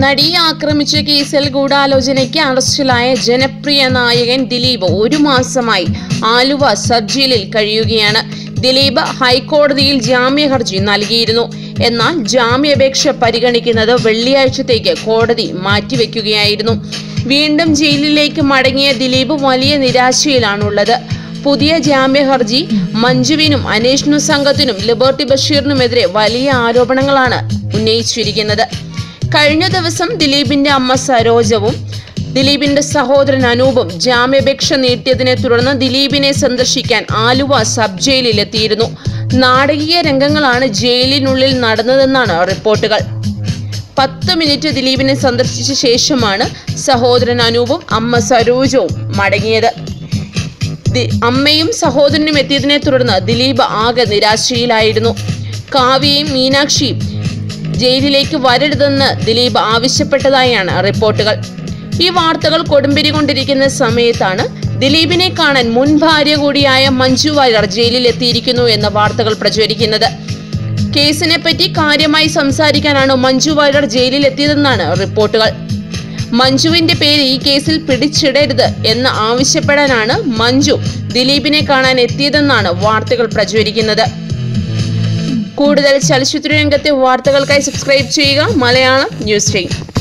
നടിയെ ആക്രമിച്ച കേസിൽ ഗൂഢാലോചനയ്ക്ക് അറസ്റ്റിലായ ജനപ്രിയ നായകൻ ദിലീപ് ഒരു മാസമായി ആലുവ സബ് ജയിലിൽ കഴിയുകയാണ് ദിലീപ് ഹൈക്കോടതിയിൽ ജാമ്യ ഹർജി നൽകിയിരുന്നു എന്നാൽ ജാമ്യാപേക്ഷ പരിഗണിക്കുന്നത് വെള്ളിയാഴ്ചത്തേക്ക് കോടതി മാറ്റിവെക്കുകയായിരുന്നു വീണ്ടും ജയിലിലേക്ക് മടങ്ങിയ ദിലീപ് വലിയ നിരാശയിലാണുള്ളത് പുതിയ ജാമ്യ ഹർജി മഞ്ജുവിനും അന്വേഷണ സംഘത്തിനും ലിബർട്ടി ബഷീറിനുമെതിരെ വലിയ ആരോപണങ്ങളാണ് ഉന്നയിച്ചിരിക്കുന്നത് കഴിഞ്ഞ ദിവസം ദിലീപിന്റെ അമ്മ സരോജവും ദിലീപിന്റെ സഹോദരൻ അനൂപും ജാമ്യാപേക്ഷ നീട്ടിയതിനെ തുടർന്ന് ദിലീപിനെ സന്ദർശിക്കാൻ ആലുവ സബ് ജയിലിലെത്തിയിരുന്നു നാടകീയ രംഗങ്ങളാണ് ജയിലിനുള്ളിൽ നടന്നതെന്നാണ് റിപ്പോർട്ടുകൾ പത്ത് മിനിറ്റ് ദിലീപിനെ സന്ദർശിച്ച ശേഷമാണ് സഹോദരൻ അനൂപും അമ്മ സരോജവും മടങ്ങിയത് ദി- അമ്മയും സഹോദരനും എത്തിയതിനെ തുടർന്ന് ദിലീപ് ആകെ നിരാശയിലായിരുന്നു കാവ്യയും മീനാക്ഷിയും ജയിലിലേക്ക് വരരുതെന്ന് ദിലീപ് ആവശ്യപ്പെട്ടതായാണ് റിപ്പോർട്ടുകൾ ഈ വാർത്തകൾ കൊടുമ്പിരി കൊണ്ടിരിക്കുന്ന സമയത്താണ് ദിലീപിനെ കാണാൻ മുൻ ഭാര്യ കൂടിയായ മഞ്ജു വാര്യർ ജയിലിൽ എത്തിയിരിക്കുന്നു എന്ന വാർത്തകൾ പ്രചരിക്കുന്നത് കേസിനെ പറ്റി കാര്യമായി സംസാരിക്കാനാണ് മഞ്ജു വാര്യർ ജയിലിൽ എത്തിയതെന്നാണ് റിപ്പോർട്ടുകൾ മഞ്ജുവിന്റെ പേര് ഈ കേസിൽ പിടിച്ചിടരുത് എന്ന് ആവശ്യപ്പെടാനാണ് മഞ്ജു ദിലീപിനെ കാണാൻ എത്തിയതെന്നാണ് വാർത്തകൾ പ്രചരിക്കുന്നത് കൂടുതൽ ചലച്ചിത്ര രംഗത്തെ വാർത്തകൾക്കായി സബ്സ്ക്രൈബ് ചെയ്യുക മലയാളം ന്യൂസ് ചെയ്യും